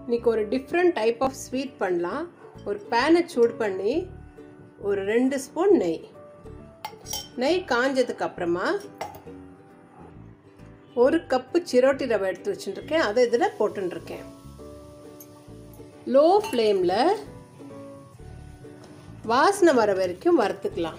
இன்னைக்கு ஒரு different type of sweet பண்ணலாம் ஒரு பேனை சூடு பண்ணி ஒரு ரெண்டு ஸ்பூன் நெய் நெய் காஞ்சதுக்கு அப்புறமா ஒரு கப்பு சிரோட்டி ரவை எடுத்து வச்சுட்டுருக்கேன் அதை இதில் போட்டுருக்கேன் லோ ஃப்ளேமில் வாசனை வர வரைக்கும் வறுத்துக்கலாம்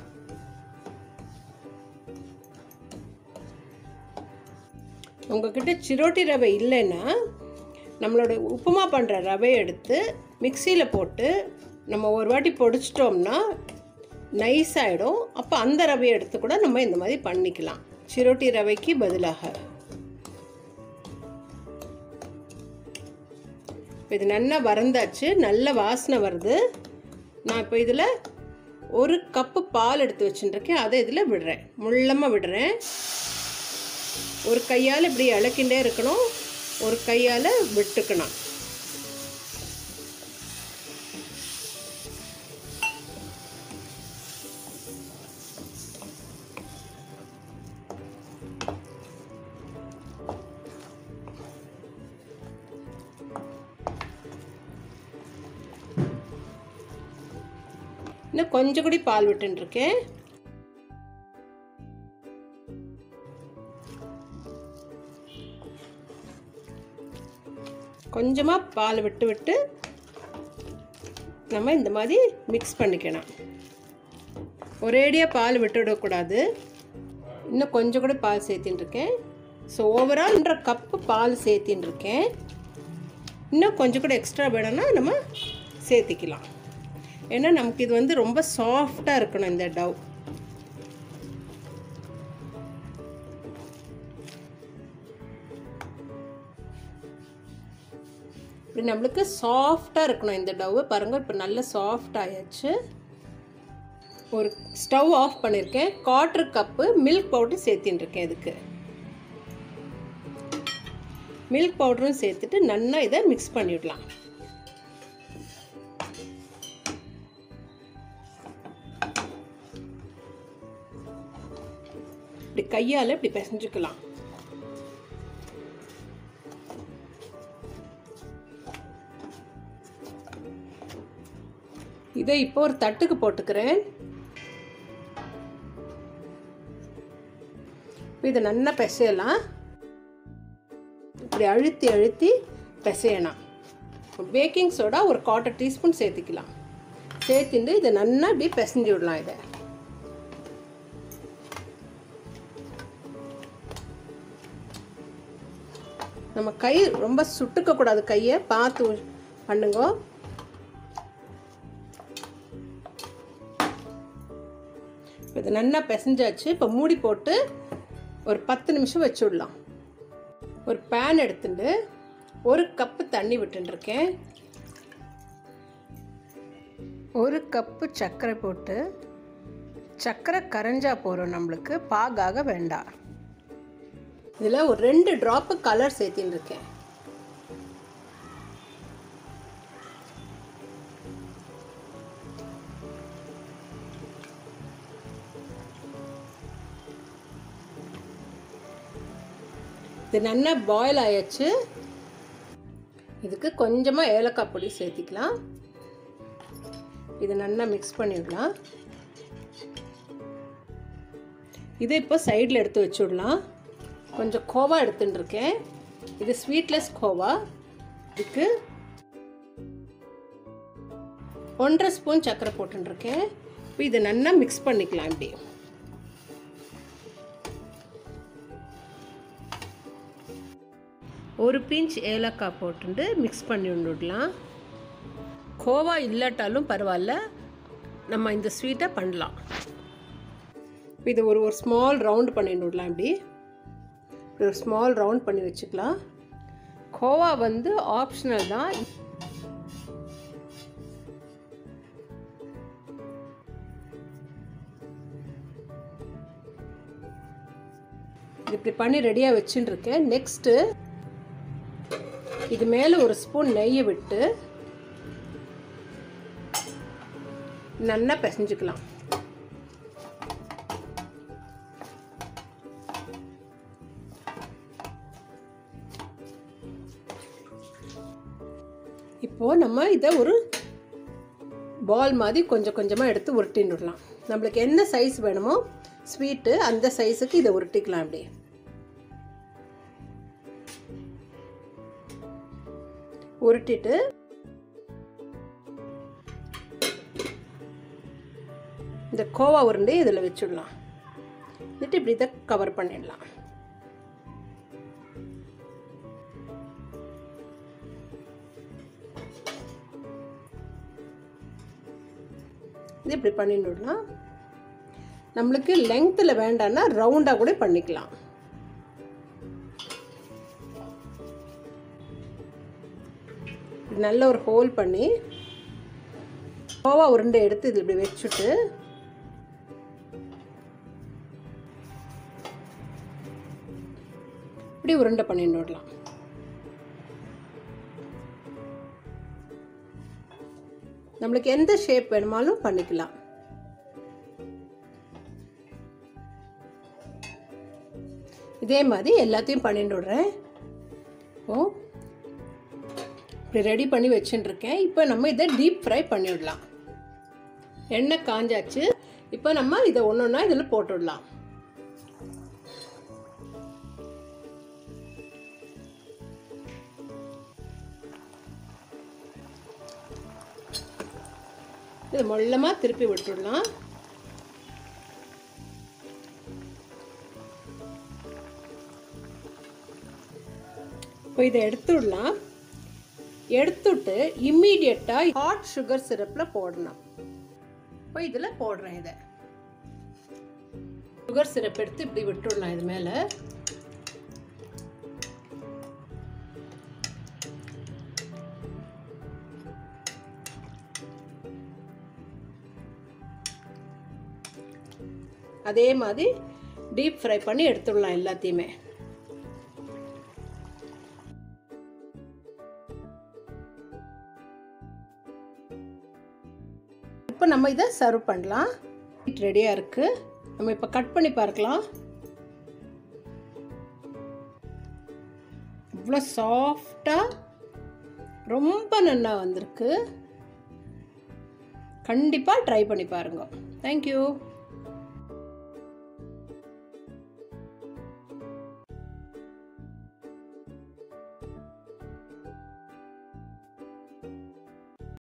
உங்ககிட்ட சிரோட்டி ரவை இல்லைன்னா நம்மளோட உப்புமா பண்ணுற ரவையை எடுத்து மிக்சியில் போட்டு நம்ம ஒரு வாட்டி பொடிச்சிட்டோம்னா நைஸ் ஆகிடும் அப்போ அந்த ரவையை எடுத்து கூட நம்ம இந்த மாதிரி பண்ணிக்கலாம் சிரோட்டி ரவைக்கு பதிலாக இது நல்லா வறந்தாச்சு நல்ல வாசனை வருது நான் இப்போ இதில் ஒரு கப்பு பால் எடுத்து வச்சுட்டுருக்கேன் அதை இதில் விடுறேன் முள்ளமாக விடுறேன் ஒரு கையால் இப்படி இழக்கின்றே இருக்கணும் ஒரு கையால் விட்டுக்கணும் இன்னும் கொஞ்சம் கூட பால் விட்டுருக்கேன் கொஞ்சமாக பால் விட்டு விட்டு நம்ம இந்த மாதிரி மிக்ஸ் பண்ணிக்கணும் ஒரேடியாக பால் விட்டுவிடக்கூடாது இன்னும் கொஞ்சம் கூட பால் சேர்த்தின்னு இருக்கேன் ஸோ ஓவரால் ஒன்றரை கப்பு பால் சேர்த்தின்னு இருக்கேன் இன்னும் கொஞ்சம் கூட எக்ஸ்ட்ரா வேணும்னா நம்ம சேர்த்திக்கலாம் ஏன்னா நமக்கு இது வந்து ரொம்ப சாஃப்டாக இருக்கணும் இந்த டவ் இப்படி நம்மளுக்கு சாஃப்டாக இருக்கணும் இந்த டவ்வு பாருங்கள் இப்போ நல்ல சாஃப்ட் ஆயாச்சு ஒரு ஸ்டவ் ஆஃப் பண்ணியிருக்கேன் குவார்ட்ரு கப்பு மில்க் பவுடர் சேர்த்தின்னு இருக்கேன் இதுக்கு மில்க் பவுடரும் சேர்த்துட்டு நல்லா இதை மிக்ஸ் பண்ணிவிடலாம் இப்படி கையால் இப்படி பிசைஞ்சுக்கலாம் இதை இப்போ ஒரு தட்டுக்கு போட்டுக்கிறேன் இதை நல்லா பிசையலாம் இப்படி அழுத்தி அழுத்தி பிசையணும் பேக்கிங் சோடா ஒரு குவார்ட்டர் டீஸ்பூன் சேர்த்துக்கலாம் சேர்த்துட்டு இதை நல்லா இப்படி பிசைஞ்சு விடலாம் இதை நம்ம கை ரொம்ப சுட்டுக்க கூடாது கையை பார்த்து பண்ணுங்க இது நல்லா பிசைஞ்சாச்சு இப்போ மூடி போட்டு ஒரு பத்து நிமிஷம் வச்சு விடலாம் ஒரு பேன் எடுத்துட்டு ஒரு கப்பு தண்ணி விட்டுருக்கேன் ஒரு கப்பு சர்க்கரை போட்டு சர்க்கரை கரைஞ்சா போகிறோம் நம்மளுக்கு பாகாக வேண்டாம் இதில் ஒரு ரெண்டு ட்ராப்பு கலர் சேர்த்தின்னு இருக்கேன் இது நல்லா பாயில் ஆயாச்சு இதுக்கு கொஞ்சமாக ஏலக்காய் பொடி சேர்த்திக்கலாம் இது நல்லா மிக்ஸ் பண்ணிடலாம் இதை இப்போ சைடில் எடுத்து வச்சுடலாம் கொஞ்சம் கோவா எடுத்துட்டுருக்கேன் இது ஸ்வீட்லெஸ் கோவா இதுக்கு ஒன்றரை ஸ்பூன் சர்க்கரை போட்டுருக்கேன் இப்போ இதை நல்லா மிக்ஸ் பண்ணிக்கலாம் இப்படி ஒரு பிஞ்ச் ஏலக்காய் போட்டுட்டு மிக்ஸ் பண்ணி விடலாம் கோவா இல்லாட்டாலும் பரவாயில்ல நம்ம இந்த ஸ்வீட்டை பண்ணலாம் இது ஒரு ஒரு ஸ்மால் ரவுண்ட் பண்ணி விடலாம் இப்படி ஒரு ஸ்மால் ரவுண்ட் பண்ணி வச்சுக்கலாம் கோவா வந்து ஆப்ஷனல் தான் இப்படி பண்ணி ரெடியாக வச்சுட்டு இருக்கேன் நெக்ஸ்ட்டு இது மேலே ஒரு ஸ்பூன் நெய்யை விட்டு நல்லா பிசைஞ்சுக்கலாம் இப்போது நம்ம இதை ஒரு பால் மாதிரி கொஞ்சம் கொஞ்சமாக எடுத்து உருட்டின்னு விடலாம் நம்மளுக்கு என்ன சைஸ் வேணுமோ ஸ்வீட்டு அந்த சைஸுக்கு இதை உருட்டிக்கலாம் அப்படியே உருட்டிட்டு இந்த கோவா உருண்டை இதில் வச்சுடலாம் എന്നിട്ട് இப்படி இதை கவர் பண்ணிடலாம் இது இப்படி பண்ணிடலாம் நம்மளுக்கு லெங்த்தில் வேண்டாம்னா ரவுண்டாக கூட பண்ணிக்கலாம் நல்ல ஒரு ஹோல் பண்ணி கோவா உருண்டை எடுத்து இது இப்படி வச்சுட்டு இப்படி உருண்டை பண்ணிட்டு விடலாம் நம்மளுக்கு எந்த ஷேப் வேணுமாலும் பண்ணிக்கலாம் இதே மாதிரி எல்லாத்தையும் பண்ணிட்டு விடுறேன் ஓ இப்படி ரெடி பண்ணி வச்சுட்டுருக்கேன் இப்போ நம்ம இதை டீப் ஃப்ரை பண்ணிவிடலாம் எண்ணெய் காஞ்சாச்சு இப்போ நம்ம இதை ஒன்று ஒன்றா இதில் போட்டுடலாம் இது மொல்லமாக திருப்பி விட்டுடலாம் இப்போ இதை எடுத்துடலாம் எடுத்துட்டு இம்மீடியட்டாக ஹாட் சுகர் சிரப்பில் போடணும் இப்போ இதில் போடுறேன் இதை சுகர் சிரப் எடுத்து இப்படி விட்டுடலாம் இது மேலே அதே மாதிரி டீப் ஃப்ரை பண்ணி எடுத்துடலாம் எல்லாத்தையுமே இப்போ நம்ம இதை சர்வ் பண்ணலாம் ரெடியாக இருக்குது நம்ம இப்போ கட் பண்ணி பார்க்கலாம் இவ்வளோ சாஃப்டாக ரொம்ப நல்லா வந்திருக்கு கண்டிப்பாக ட்ரை பண்ணி பாருங்க தேங்க்யூ